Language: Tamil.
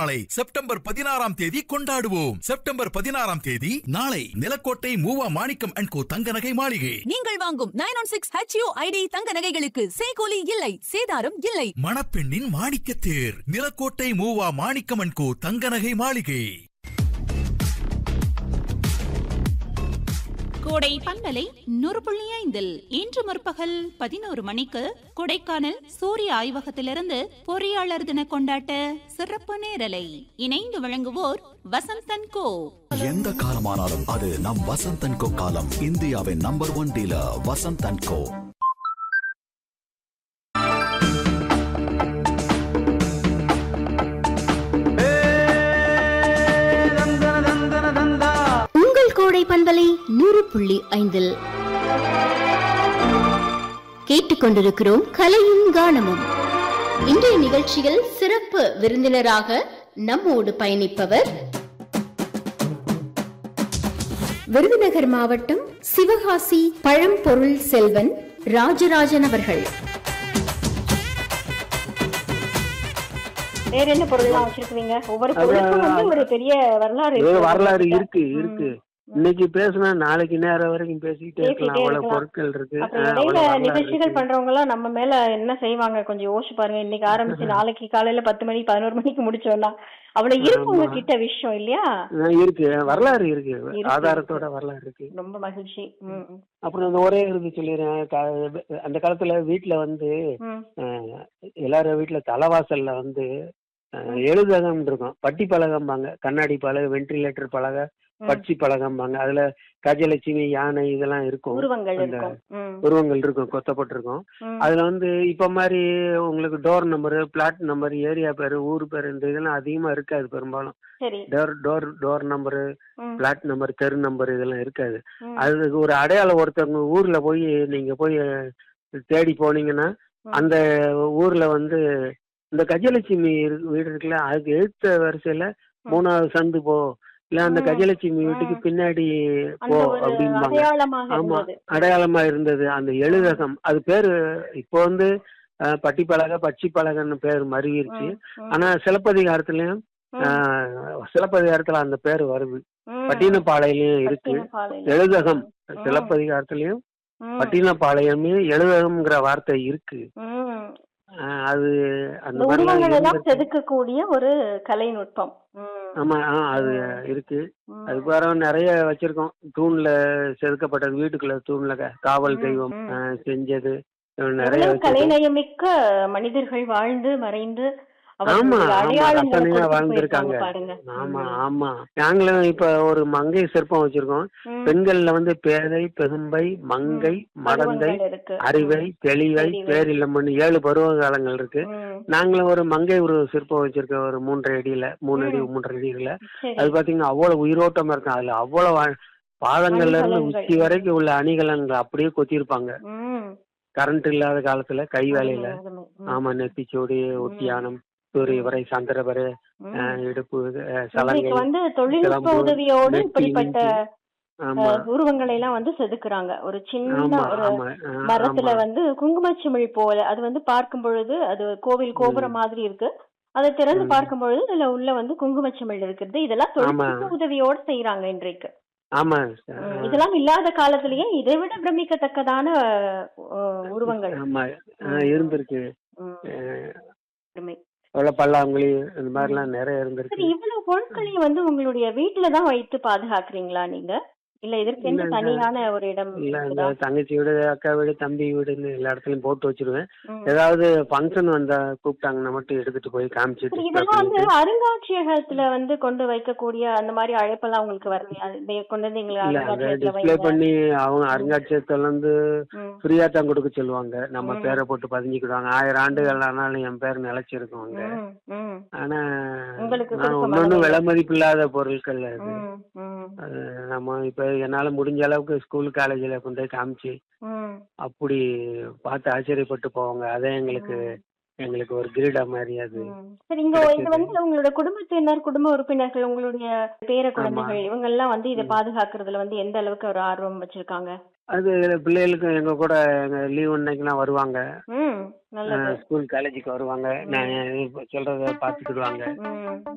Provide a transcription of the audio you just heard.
நாளை செப்டம்பர் பதினாறாம் தேதி கொண்டாடுவோம் செப்டம்பர் பதினாறாம் தேதி நாளை நிலக்கோட்டை மூவா மாணிக்கம் அண்ட் கோ தங்க நகை மாளிகை நீங்கள் வாங்கும் nine one six HU ID தங்க நகைகளுக்கு சேகோலி இல்லை சேதாரம் இல்லை மணப்பெண்ணின் மாணிக்க தேர் நிலக்கோட்டை மூவா மாணிக்கம் அண்ட் கோ தங்க நகை மாளிகை கோடை பண்பலை நூறு புள்ளி ஐந்தில் இன்று முற்பகல் பதினோரு மணிக்கு கொடைக்கானல் சூரிய ஆய்வகத்திலிருந்து பொறியாளர் தின கொண்டாட்ட சிறப்பு நேரலை இணைந்து வழங்குவோர் வசந்தன் கோ எந்த காலமானாலும் அது நம் வசந்தன் கோ காலம் இந்தியாவின் number one dealer Vasanthan co உங்கள் கோடை பண்பலை நூறு புள்ளி ஐந்தில் கேட்டுக்கொண்டிருக்கிறோம் கலையும் கானமும் இன்றைய நிகழ்ச்சியில் சிறப்பு விருந்தினராக நம்மோடு பயணிப்பவர் விருதுநகர் மாவட்டம் சிவகாசி பழம்பொருள் செல்வன் ராஜராஜன் அவர்கள் வேற என்ன பொருள்லாம் வச்சிருக்கீங்க ஒவ்வொரு பொருளுக்கும் வந்து ஒரு பெரிய வரலாறு இது இருக்கு வரலாறு உங்ககிட்ட. இருக்கு ம். இருக்கு இன்னைக்கு பேசினா நாளைக்கு நேரம் வரைக்கும் பேசிக்கிட்டே இருக்கலாம் பேசிட்டே அவ்வளவு இருக்கலாம். பொருட்கள் இருக்கு அப்புறம் ஆ, இடையில அவ்வளவு வரலாறு நிகழ்ச்சிகள் இருக்கு. பண்றவங்க எல்லாம் நம்ம மேல என்ன செய்வாங்க கொஞ்சம் யோசிச்சு பாருங்க இன்னைக்கு ஆரம்பிச்சு நாளைக்கு காலையில பத்து மணி பதினோரு மணிக்கு முடிச்சோம்னா அவ்வளவு இருக்கு ஆமா. உங்ககிட்ட விஷயம் இல்லையா ஆ, இருக்கு வரலாறு இருக்கு இருக்கு. ஆதாரத்தோட வரலாறு இருக்கு ரொம்ப மகிழ்ச்சி ம், ம், அப்புறம் அந்த ஒரே இருக்கு சொல்லிடுறேன் க- அந்த காலத்துல வீட்டுல வந்து ம். ஆ, எல்லாரும் வீட்டுல தலைவாசல்ல வந்து ஆ, எழுதகம் இருக்கும் பட்டி பலகம்பாங்க கண்ணாடி பலகை வென்டிலேட்டர் பலகை ம். பட்சி பலகம்பாங்க அதுல கஜலட்சுமி யானை இதெல்லாம் இருக்கும் உருவங்கள் அந்த இருக்கும் ம், உருவங்கள் இருக்கும் கொத்தப்பட்டிருக்கும் ம். அதுல வந்து இப்ப மாதிரி உங்களுக்கு door number flat number area பேரு ஊர் பேரு இந்த இதெல்லாம் அதிகமா இருக்காது பெரும்பாலும் சரி டோர் டோர் டோர் நம்பரு ம், பிளாட் நம்பர் தெரு நம்பர் இதெல்லாம் இருக்காது ம், அதுக்கு ஒரு அடையாளம் ஒருத்தவங்க ஊர்ல போய் நீங்க போய் தேடி போனீங்கன்னா ம். அந்த ஊர்ல வந்து இந்த கஜலட்சுமி இருக்கு- வீடு இருக்குல்ல அதுக்கு எழுத்த வரிசையில மூணாவது சந்து போ இல்ல அந்த ம். கஜலட்சுமி வீட்டுக்கு ம். பின்னாடி அந்த போ ஒரு அப்படிம்பாங்க அடையாளமாக ஆமா இருந்தது அடையாளமா இருந்தது அந்த எழுதகம் அது பேரு இப்போ வந்து அஹ், பட்டி பலகை பச்சி பலகைன்னு பேர் மருவிருச்சு ம், ம், ஆனா சிலப்பதிகாரத்திலயும் ம், அஹ், சிலப்பதிகாரத்துல அந்த பேர் வருது ம். பட்டினப்பாளையிலயும் இருக்கு பட்டினப்பாலையில. எழுதகம் ம். சிலப்பதிகாரத்திலயும் ம், பட்டினப்பாளையமே எழுதகம்ங்கிற வார்த்தை இருக்கு ம். அஹ், அது அந்த இந்த மாதிரிலாம் உருவங்கள் எல்லாம் இருந்திருக்கு. செதுக்கக்கூடிய ஒரு கலைநுட்பம் ம், ஆமா ஆ, அது இருக்கு அதுக்கு வேற நிறைய வச்சிருக்கோம் தூண்ல செதுக்கப்பட்டது வீட்டுக்குள்ள தூண்ல க- காவல் ம், தெய்வம் ம். அஹ், செஞ்சது அஹ், நிறைய எவ்வளவு வச்சிருக்கோம் கலைநயமிக்க மனிதர்கள் வாழ்ந்து மறைந்து ஆமா அவர்களுடைய ஆமா அடையாளங்களை ரசனையா கொடுத்து வாழ்ந்திருக்காங்க போயிருக்காங்க பாருங்க ஆமா ம். ஆமா நாங்களும் இப்ப ஒரு மங்கை சிற்பம் வச்சிருக்கோம் ம். பெண்கள்ல வந்து பேதை பெரும்பை மங்கை மடந்தை பருவங்கள் இருக்கு அறிவை தெளிவை தெளிவை. பேரில்லம்மன் ஏழு பருவ காலங்கள் இருக்கு ம். நாங்களும் ஒரு மங்கை ஒரு சிற்பம் வச்சிருக்கோம் ஒரு மூன்றரை அடியில மூணு அடி ம். மூன்றரை அடியில சரி அது பாத்தீங்கன்னா அவ்வளவு உயிரோட்டமா இருக்கும் அதுல அவ்வளவு அ- பாதங்கள்ல இருந்து அணிகலன்கள். உச்சி வரைக்கும் உள்ள அணிகலன்கள் அப்படியே கொத்திருப்பாங்க ம். கரண்ட் இல்லாத காலத்துல கை வேலையில அருமை, அருமை. ஆமா நெத்திச்சூடி ஒட்டியானம் சூரிய வரை சந்திரவரை ம். அஹ், இடுப்பு அஹ், இன்றைக்கு சலங்கை வந்து தொழில்நுட்ப சிலம்பு, உதவியோடு நெத்தி, இப்படிப்பட்ட ஆமா அஹ், உருவங்களை எல்லாம் வந்து செதுக்குறாங்க ஒரு சின்ன ஆமா ஒரு ஆமா அஹ், மரத்துல ஆமா. வந்து குங்குமச்சிமிழ் போல அது வந்து பார்க்கும் பொழுது அது கோவில் கோபுரம் மாதிரி இருக்கு அதை திறந்து ம். பார்க்கும் பொழுது அதுல உள்ள வந்து குங்குமச்சிமிழ் இருக்குது இதெல்லாம் தொழில்நுட்ப உதவியோடு செய்யறாங்க இன்றைக்கு ஆமா ம், இதெல்லாம் இல்லாத காலத்திலேயே இதை விட பிரமிக்கத்தக்கதான அஹ், உருவங்கள் ஆமா அஹ், இருந்திருக்கு ம், அஹ், அருமை. அவ்வளவு பல்லாங்குழி இந்த மாதிரி எல்லாம் நிறைய சரி இருந்திருக்கு இவ்வளவு பொருட்களையும் வந்து உங்களுடைய வீட்டுல தான் வைத்து பாதுகாக்கிறீங்களா நீங்க இல்ல இதற்கு இல்ல, இல்ல. தனியான ஒரு இடம் இல்ல இந்த இருக்குதா? தங்கச்சி வீடு அக்கா வீடு தம்பி வீடுன்னு எல்லா இடத்துலயும் போட்டு வச்சிருவேன் ம். ஏதாவது ஃபங்க்ஷன் வந்தா கூப்பிட்டாங்கன்னா மட்டும் எடுத்துட்டு போய் காமிச்சிட்டு சரி, display இதெல்லாம் வந்து பண்ணிட்டு. அருங்காட்சியகத்துல வந்து கொண்டு வைக்கக்கூடிய அந்த மாதிரி அழைப்பெல்லாம் உங்களுக்கு வரலையா இதை கொண்டு வந்து எங்களை இல்ல அந்த அருங்காட்சியகத்துல டிஸ்ப்ளே வைங்க பண்ணி அவங்க அருங்காட்சியகத்துல இருந்து ம், ஃப்ரீயா தான் கொடுக்க சொல்லுவாங்க நம்ம ம். பேரை போட்டு பதிஞ்சுக்கிடுவாங்க ஆயிரம் ஆண்டுகள் ஆனாலும் என் பேர் நிலைச்சிருக்கும் அங்க ம், ம், ஆனா உங்களுக்கு நான் கொடுக்க ஒன்னொன்னு மனமில்லை. விலை மதிப்பில்லாத பொருட்கள் அது ம், ம், அது நம்ம இப்ப என்னால முடிஞ்ச அளவுக்கு ஸ்கூல் காலேஜ்ல கொண்டு போய் காமிச்சு ம். அப்படி பார்த்து ஆச்சரியப்பட்டு போவாங்க அதே எங்களுக்கு எங்களுக்கு ஒரு கிரீடா மாதிரி அது ம். சரி இங்க கிடைச்சது. இது வந்து உங்களோட குடும்பத்தினர் குடும்ப உறுப்பினர்கள் உங்களுடைய பேர குழந்தைகள் இவங்க எல்லாம் வந்து இதை பாதுகாக்கிறதுல வந்து எந்த அளவுக்கு ஒரு ஆர்வம் வச்சிருக்காங்க அது பிள்ளைகளுக்கு எங்க கூட எங்க லீவ் அன்னைக்கெல்லாம் வருவாங்க ம் நல்லது ஸ்கூல் காலேஜுக்கு வருவாங்க நான் சொல்றத பார்த்துக்கிடுவாங்க ம்